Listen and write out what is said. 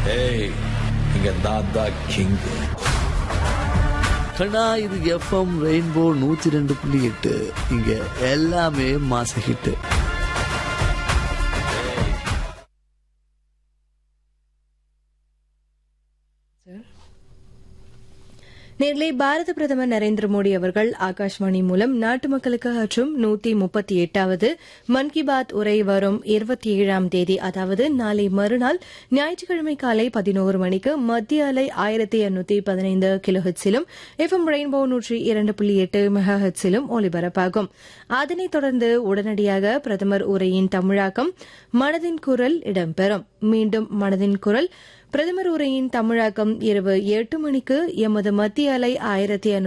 ஏய் இங்க நான் தான் கிங் கண்ணா இது எஃப்எம் ரெயின்போ நூத்தி ரெண்டு புள்ளி எட்டு இங்க எல்லாமே மாச ஹிட்டு நேர்களை பாரத பிரதமர் நரேந்திர மோடி அவர்கள் ஆகாஷ்வாணி மூலம் நாட்டு மக்களுக்கு ஆற்றும் நூத்தி முப்பத்தி எட்டாவது மன் கி பாத் உரை வரும் இருபத்தி ஏழாம் தேதி அதாவது நாளை மறுநாள் ஞாயிற்றுக்கிழமை காலை பதினோரு மணிக்கு மத்திய அலை ஆயிரத்தி எண்ணூத்தி பதினைந்து கிலோ ஹெட்ஸிலும் எஃப்எம் ரெயின்போ நூற்றி இரண்டு புள்ளி எட்டு மெகா ஹெட்ஸிலும் ஒலிபரப்பாகும் அதனைத் தொடர்ந்து உடனடியாக பிரதமர் உரையின் தமிழாக்கம் மனதின் குரல் இடம்பெறும் மீண்டும் மனதின் குரல் பிரதமர் உரையின் தமிழாக்கம் இரவு எட்டு மணிக்கு எமது மத்திய அலை ஆயிரத்தி